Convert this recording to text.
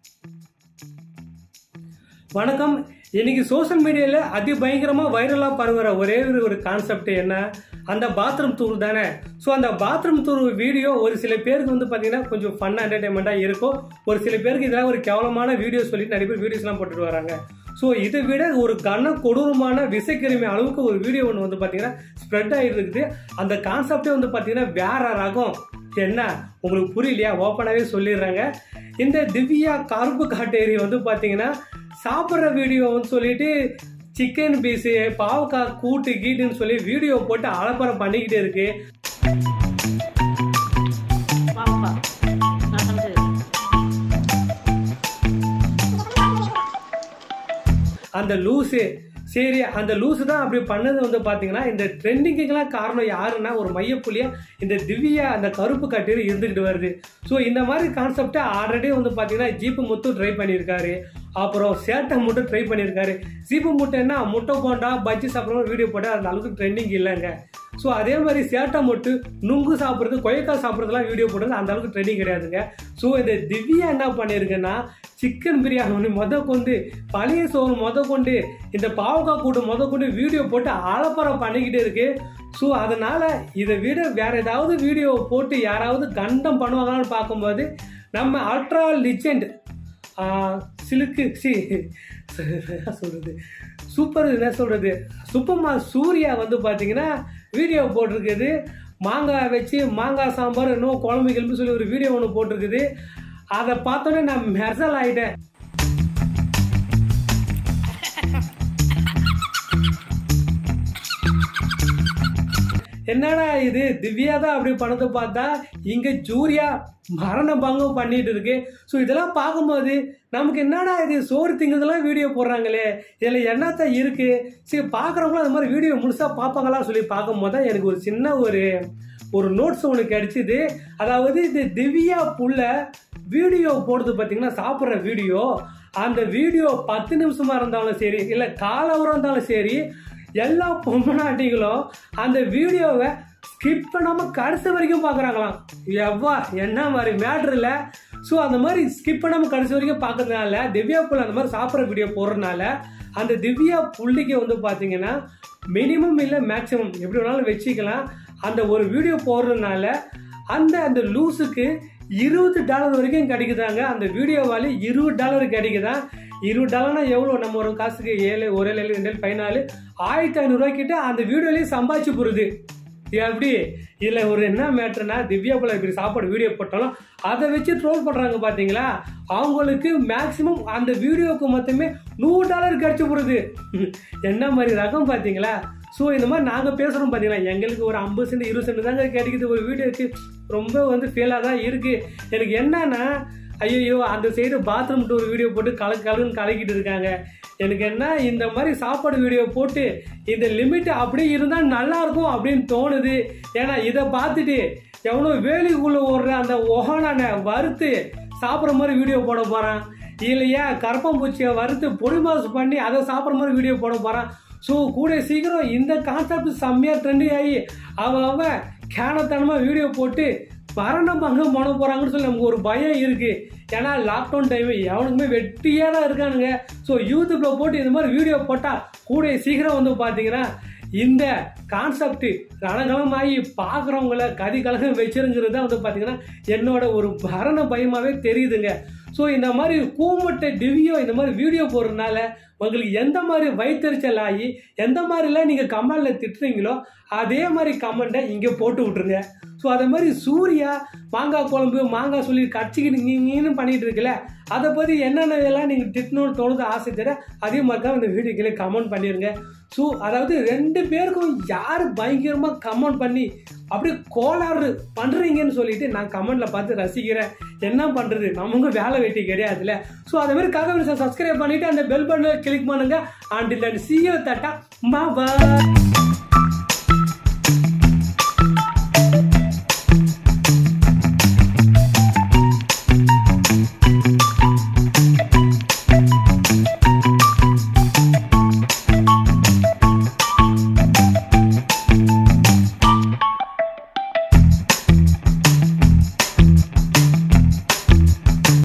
வணக்கம் இன்னைக்கு சோஷியல் மீடியாவில் அதி பயங்கரமாக வைரலாக பரவுற ஒரே ஒரு ஒரு கான்செப்ட் என்ன அந்த பாத்ரூம் டூர் தானே ஸோ அந்த பாத்ரூம் டூர் வீடியோ ஒரு சில பேருக்கு வந்து பார்த்தீங்கன்னா கொஞ்சம் ஃபன் என்டர்டைன்மெண்ட்டாக இருக்கும் ஒரு சில பேருக்கு இதெல்லாம் ஒரு கேவலமான வீடியோ சொல்லிட்டு நிறைய பேர் வீடியோஸ்லாம் போட்டுட்டு வராங்க ஸோ இதை விட ஒரு கன கொடூரமான விசைக்கிருமி அளவுக்கு ஒரு வீடியோ ஒன்று வந்து பார்த்தீங்கன்னா ஸ்ப்ரெட் ஆகிட்டு இருக்குது அந்த கான்செப்டே வந்து பார்த்தீங்கன்னா வேற ரகம் என்ன உங்களுக்கு புரியலையா ஓப்பனாகவே சொல்லிடுறாங்க இந்த திவ்யா கருப்பு காட்டேரி வந்து பார்த்தீங்கன்னா சாப்பிட்ற வீடியோன்னு சொல்லிட்டு சிக்கன் பீஸு பாவக்காய் கூட்டு கீட்டுன்னு சொல்லி வீடியோ போட்டு அலப்பறம் பண்ணிக்கிட்டே இருக்கு வாப்பா நான் சமைச்சது அந்த லூஸு சரி அந்த லூஸு தான் அப்படி பண்ணது வந்து பார்த்தீங்கன்னா இந்த ட்ரெண்டிங்குக்கெல்லாம் காரணம் யாருன்னா ஒரு மையப்புள்ளியா இந்த திவ்யா அந்த கருப்பு கட்டீர் இருந்துக்கிட்டு வருது ஸோ இந்த மாதிரி கான்செப்டை ஆல்ரெடி வந்து பார்த்தீங்கன்னா ஜீப்பு முத்து ட்ரை பண்ணியிருக்காரு அப்புறம் சேட்டை மட்டும் ட்ரை பண்ணியிருக்காரு ஜீப்பு முட்டைன்னா முட்டை போண்டா பஜ்ஜி சாப்பிட்ற வீடியோ போட்டால் அந்த அளவுக்கு ட்ரெண்டிங் இல்லைங்க ஸோ அதே மாதிரி சேட்டை மொட்டு நுங்கு சாப்பிட்றது கொய்க்காய் சாப்பிட்றதுலாம் வீடியோ போடுறது அந்த அளவுக்கு ட்ரெண்டிங் கிடையாதுங்க ஸோ இந்த திவ்யா என்ன பண்ணியிருக்குன்னா சிக்கன் பிரியாணி முத கொண்டு பழைய சோறு முத கொண்டு இந்த பாவக்காய் கூட்டு முத கொண்டு வீடியோ போட்டு ஆலப்பறம் பண்ணிக்கிட்டே இருக்கு ஸோ அதனால இதை விட வேற ஏதாவது வீடியோ போட்டு யாராவது கண்டம் பண்ணுவாங்களான்னு பார்க்கும்போது நம்ம அல்ட்ரா லிஜெண்ட் சிலுக்கு சி என்ன சொல்றது சூப்பர் என்ன சொல்றது சூப்பர்மா சூர்யா வந்து பார்த்தீங்கன்னா வீடியோ போட்டிருக்குது மாங்காய் வச்சு மாங்காய் சாம்பார் இன்னும் குழம்பு கிளம்பி சொல்லி ஒரு வீடியோ ஒன்று போட்டிருக்குது அதை பார்த்தோன்னே நான் மெர்சல் ஆயிட்டேன் என்னடா இது திவ்யா தான் அப்படி பண்ணதை பார்த்தா இங்க ஜூரியா மரண பங்கம் பண்ணிட்டு இருக்கு ஸோ இதெல்லாம் பார்க்கும்போது நமக்கு என்னடா இது சோறு திங்கிறதெல்லாம் வீடியோ போடுறாங்களே இதில் என்னத்த இருக்கு சரி பார்க்குறவங்களும் அந்த மாதிரி வீடியோ முழுசா பார்ப்பாங்களா சொல்லி பார்க்கும்போது தான் எனக்கு ஒரு சின்ன ஒரு ஒரு நோட்ஸ் ஒன்று கிடைச்சிது அதாவது இது திவ்யா புள்ள வீடியோ போடுறது பார்த்தீங்கன்னா சாப்பிட்ற வீடியோ அந்த வீடியோ பத்து நிமிஷமா இருந்தாலும் சரி இல்லை காலவரம் இருந்தாலும் சரி எல்லா பொம்மநாட்டிகளும் அந்த வீடியோவை ஸ்கிப் பண்ணாமல் கடைசி வரைக்கும் பார்க்குறாங்களாம் எவ்வா என்ன மாதிரி மேட்ரு இல்லை ஸோ அந்த மாதிரி ஸ்கிப் பண்ணாமல் கடைசி வரைக்கும் பார்க்கறதுனால திவ்யா புள்ள அந்த மாதிரி சாப்பிட்ற வீடியோ போடுறதுனால அந்த திவ்யா புள்ளிக்கு வந்து பார்த்தீங்கன்னா மினிமம் இல்லை மேக்ஸிமம் எப்படி வேணாலும் வச்சுக்கலாம் அந்த ஒரு வீடியோ போடுறதுனால அந்த அந்த லூஸுக்கு இருபது டாலர் வரைக்கும் கிடைக்குதாங்க அந்த வீடியோவால இருபது டாலர் கிடைக்குதா இருபது டாலர்னா எவ்வளோ நம்ம ஒரு காசுக்கு ஏழு ஒரு ஏழு ஏழு ரெண்டு ஏழு பதினாலு ஆயிரத்தி ஐநூறுரூவா கிட்ட அந்த வீடியோலேயே சம்பாதிச்சு போடுது எப்படி இதில் ஒரு என்ன மேட்ருனா திவ்யா போல இப்படி சாப்பாடு வீடியோ போட்டாலும் அதை வச்சு ட்ரோல் பண்ணுறாங்க பார்த்தீங்களா அவங்களுக்கு மேக்ஸிமம் அந்த வீடியோவுக்கு மொத்தமே நூறு டாலர் கிடச்சி போடுது என்ன மாதிரி ரகம் பார்த்தீங்களா ஸோ இந்த மாதிரி நாங்கள் பேசுகிறோம் பார்த்தீங்களா எங்களுக்கு ஒரு ஐம்பது சென்ட் இருபது சென்ட் தாங்க கிடைக்குது ஒரு வீடியோக்கு ரொம்ப வந்து ஃபீலாக தான் இருக்குது எனக்கு என்னன்னா ஐயோ அந்த சைடு பாத்ரூம் டூர் வீடியோ போட்டு கலக்கு கலக்குன்னு கலக்கிட்டு இருக்காங்க எனக்கு என்ன இந்த மாதிரி சாப்பாடு வீடியோ போட்டு இந்த லிமிட் அப்படியே இருந்தால் நல்லா இருக்கும் அப்படின்னு தோணுது ஏன்னா இதை பார்த்துட்டு எவ்வளோ வேலிக்குள்ளே ஓடுற அந்த ஒஹானான வறுத்து சாப்பிட்ற மாதிரி வீடியோ போட போகிறான் இல்லையா கரப்பாம்பூச்சியை வறுத்து பொடி மாசு பண்ணி அதை சாப்பிட்ற மாதிரி வீடியோ போட போகிறான் ஸோ கூட சீக்கிரம் இந்த கான்செப்ட் செம்மையாக ட்ரெண்டி ஆகி அவன் அவன் கேனத்தனமாக வீடியோ போட்டு மரணம் பங்கம் பண்ண போகிறாங்கன்னு சொல்லி நமக்கு ஒரு பயம் இருக்குது ஏன்னா லாக்டவுன் டைம் எவனுக்குமே வெட்டியாக தான் இருக்கானுங்க ஸோ யூடியூப்பில் போட்டு இந்த மாதிரி வீடியோ போட்டால் கூட சீக்கிரம் வந்து பார்த்தீங்கன்னா இந்த கான்செப்ட் ரணகலமாகி பார்க்குறவங்கள கதி கலகம் வச்சிருங்கிறது தான் வந்து பார்த்தீங்கன்னா என்னோட ஒரு மரண பயமாகவே தெரியுதுங்க ஸோ இந்த மாதிரி கூமட்டை டிவியோ இந்த மாதிரி வீடியோ போடுறதுனால உங்களுக்கு எந்த மாதிரி வயிற்றுச்சல் ஆகி எந்த மாதிரிலாம் நீங்கள் கமெண்டில் திட்டுறீங்களோ அதே மாதிரி கமெண்ட்டை இங்கே போட்டு விட்ருங்க ஸோ அதே மாதிரி சூர்யா மாங்காய் குழம்பு மாங்காய் சொல்லி கடிச்சிக்கிட்டு பண்ணிட்டு இருக்குல்ல அதை பற்றி என்னென்ன எல்லாம் நீங்கள் திட்டணும்னு தோணுது ஆசை தர அதே மாதிரி தான் இந்த வீடியோ கீழே கமெண்ட் பண்ணிடுங்க ஸோ அதாவது ரெண்டு பேருக்கும் யார் பயங்கரமாக கமெண்ட் பண்ணி அப்படியே கோளாறு பண்ணுறீங்கன்னு சொல்லிட்டு நான் கமெண்ட்ல பார்த்து ரசிக்கிறேன் என்ன பண்ணுறது நமக்கு வேலை வெட்டி கிடையாதுல்ல ஸோ அதே மாதிரி கதவு சப்ஸ்கிரைப் பண்ணிட்டு அந்த பெல் பட்டனை கிளிக் பண்ணுங்க அண்ட் இல்லை சிஓ தட்டா பா